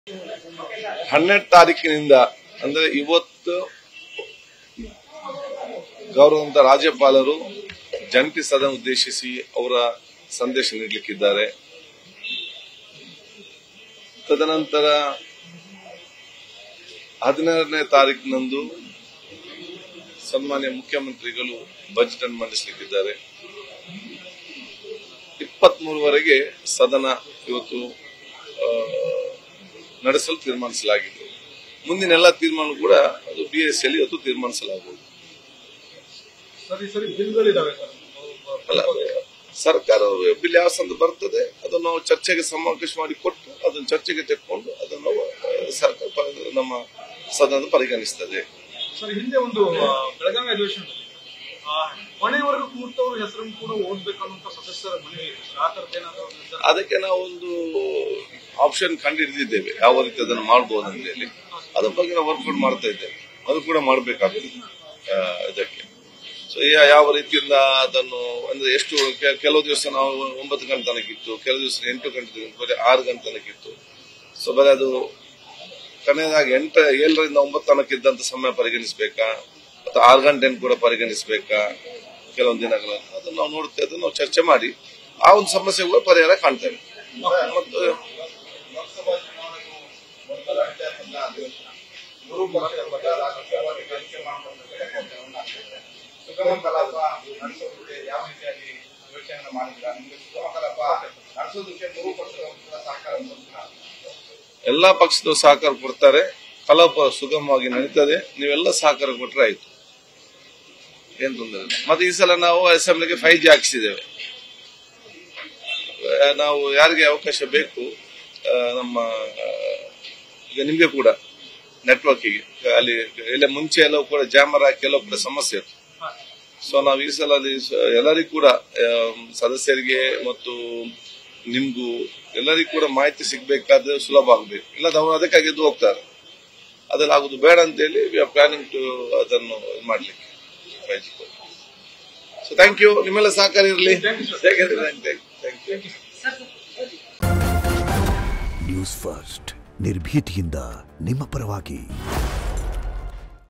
ಹನ್ನೆರಡು ತಾರೀಕಿನಿಂದ ಅಂದ್ರೆ ಇವತ್ತು ಗೌರವಂತ ರಾಜ್ಯಪಾಲರು ಜಂಟಿ ಸದನ ಉದ್ದೇಶಿಸಿ ಅವರ ಸಂದೇಶ ನೀಡಲಿಕ್ಕಿದ್ದಾರೆ ತದನಂತರ ಹದಿನಾರನೇ ತಾರೀಕಿನಂದು ಸನ್ಮಾನ್ಯ ಮುಖ್ಯಮಂತ್ರಿಗಳು ಬಜೆಟ್ ಅನ್ನು ಮಂಡಿಸಲಿಕ್ಕಿದ್ದಾರೆ ಇಪ್ಪತ್ಮೂರವರೆಗೆ ಸದನ ಇವತ್ತು ಆ, ನಡೆಸಲು ತೀರ್ಮಾನಿಸಲಾಗಿದೆ ಮುಂದಿನ ಎಲ್ಲ ತೀರ್ಮಾನ ಕೂಡ ಅದು ಬಿ ಎಸ್ ಅಲ್ಲಿ ಇವತ್ತು ತೀರ್ಮಾನಿಸಲಾಗುವುದು ಸರಿ ಸರಿ ಬಿಲ್ಗಳಿದಾವೆ ಸರ್ ಅಲ್ಲ ಸರ್ಕಾರ ಬಿಲ್ ಯಾವ ಸಂದ ಬರ್ತದೆ ಅದನ್ನು ನಾವು ಚರ್ಚೆಗೆ ಸಮಾವೇಶ ಮಾಡಿ ಕೊಟ್ಟು ಅದನ್ನು ಚರ್ಚೆಗೆ ತೆಕ್ಕೊಂಡು ಅದನ್ನು ನಾವು, ಆ, ಸರ್ಕಾರ ಪ- ನಮ್ಮ ಸದನ ಪರಿಗಣಿಸ್ತದೆ ಸರ್ ಹಿಂದೆ ಒಂದು ಆ, ಬೆಳಗಾವಿ ಅಧಿವೇಶನದಲ್ಲಿ ಆ, ಕೊನೆಯವರೆಗೂ ಕೂತವ್ರ ಹೆಸರನ್ನು ಕೂಡ ಓದ್ಬೇಕನ್ನುವಂತ ಸದಸ್ಯರ ಮನವಿ ಇದೆ ಸರ್. ಆ ಥರದ್ದು ಏನಾದ್ರು ಒಂದು ನಿರ್ಧಾರ? ಅದಕ್ಕೆ ನಾವು ಒಂದು ಆಪ್ಷನ್ ಕಂಡುಹಿಡಿದಿದ್ದೇವೆ ಯಾವ ರೀತಿ ಅದನ್ನು ಮಾಡಬಹುದು ಅಂತ ಹೇಳಿ ಅದ್ರ ಬಗ್ಗೆ ನಾವು ವರ್ಕೌಟ್ ಮಾಡ್ತಾ ಇದ್ದೇವೆ ಅದು ಕೂಡ ಮಾಡಬೇಕಾಗ್ತದೆ ಆ, ಇದಕ್ಕೆ ಸೊ ಯಾವ ರೀತಿಯಿಂದ ಅದನ್ನು ಅಂದ್ರೆ ಎಷ್ಟು ಕೆ- ಕೆಲವು ದಿವಸ ನಾವು ಒಂಬತ್ತು ಗಂಟೆ ತನಕ ಇತ್ತು ಕೆಲವು ದಿವಸ ಎಂಟು ಗಂಟೆ ತನಕ ಬರೀ ಆರು ಗಂಟೆ ತನಕ ಇತ್ತು ಸೊ ಬರೀ ಅದು ಕೊನೆಯದಾಗಿ ಎಂಟ ಏಳರಿಂದ ಒಂಬತ್ತು ತನಕ ಇದ್ದಂತ ಸಮಯ ಪರಿಗಣಿಸಬೇಕಾ ಅಥವಾ ಆರು ಗಂಟೆಯನ್ನು ಕೂಡ ಪರಿಗಣಿಸಬೇಕಾ ಕೆಲವೊಂದು ದಿನಗಳ ಅದನ್ನು ನಾವು ನೋಡ್ತೇವೆ ಅದನ್ನು ನಾವು ಚರ್ಚೆ ಮಾಡಿ ಆ ಒಂದು ಸಮಸ್ಯೆ ಕೂಡ ಪರಿಹಾರ ಕಾಣ್ತೇವೆ ಮತ್ತು ಲೋಕಸಭಾ ಚುನಾವಣೆಗೂ ಮೊದಲ ಹಂತದ ಅಧಿವೇಶನ ಮೂರು ಪಕ್ಷಗಳ ಬಗ್ಗೆ ರಾಜಕೀಯವಾಗಿ ಗಳಿಕೆ ಮಾಡುವಂತ ಸುಗಮ ಕಲಾಪ ನಡೆಸೋದಕ್ಕೆ ಯಾವ ರೀತಿಯಾಗಿ ಯೋಚನೆ ಮಾಡಿದ್ರ ನಿಮ್ಗೆ ಸುಗಮ ಕಲಾಪ ನಡೆಸೋದಕ್ಕೆ ಮೂರು ಪಕ್ಷಗಳ ಕೂಡ ಸಹಕಾರ ಕೊಡ್ತೀರಾ? ಎಲ್ಲಾ ಪಕ್ಷದ ಸಹಕಾರ ಕೊಡ್ತಾರೆ ಕಲಾಪ ಸುಗಮವಾಗಿ ನಡೀತದೆ ನೀವೆಲ್ಲ ಸಹಕಾರ ಕೊಟ್ರೆ ಆಯ್ತು ಏನ್ ತೊಂದರೆ ಇಲ್ಲ ಮತ್ತೆ ಈ ಸಲ ನಾವು ಅಸೆಂಬ್ಲಿಗೆ ಫೈವ್ ಜಿ ಹಾಕಿಸಿದ್ದೇವೆ ಆ, ನಾವು ಯಾರಿಗೆ ಅವಕಾಶ ಬೇಕು ಆ, ನಮ್ಮ ಆ, ಈಗ ನಿಮ್ಗೆ ಕೂಡ ನೆಟ್ವರ್ಕಿಗೆ ಅಲ್ಲಿ ಎಲ್ಲ ಮುಂಚೆ ಎಲ್ಲ ಕೂಡ ಜಾಮರ್ ಹಾಕಿ ಎಲ್ಲ ಕೂಡ ಸಮಸ್ಯೆ ಇತ್ತು ಸೊ ನಾವು ಈ ಸಲ ಅಲ್ಲಿ ಸ- ಎಲ್ಲರಿಗೂ ಕೂಡ ಆ, ಸದಸ್ಯರಿಗೆ ಮತ್ತು ನಿಮ್ಗೂ ಎಲ್ಲರಿಗೂ ಕೂಡ ಮಾಹಿತಿ ಸಿಗ್ಬೇಕಾದ್ರೆ ಸುಲಭ ಆಗಬೇಕು ಇಲ್ಲದ ಅವರು ಅದಕ್ಕಾಗಿ ಎದ್ದು ಹೋಗ್ತಾರೆ ಅದ್ರಲ್ಲಿ ಆಗುದು ಬೇಡ ಅಂತೇಳಿ ವಿ ಆರ್ ಪ್ಲಾನಿಂಗ್ ಟು ಅದನ್ನು ಇದು ಮಾಡ್ಲಿಕ್ಕೆ ಸೊ ಥ್ಯಾಂಕ್ ಯು ನಿಮ್ಮೆಲ್ಲ ಸಹಕಾರ ಇರಲಿ ಥ್ಯಾಂಕ್ ಯು ನ್ಯೂಸ್ ಫಸ್ಟ್ ನಿರ್ಭೀತಿಯಿಂದ ನಿಮ್ಮ ಪರವಾಗಿ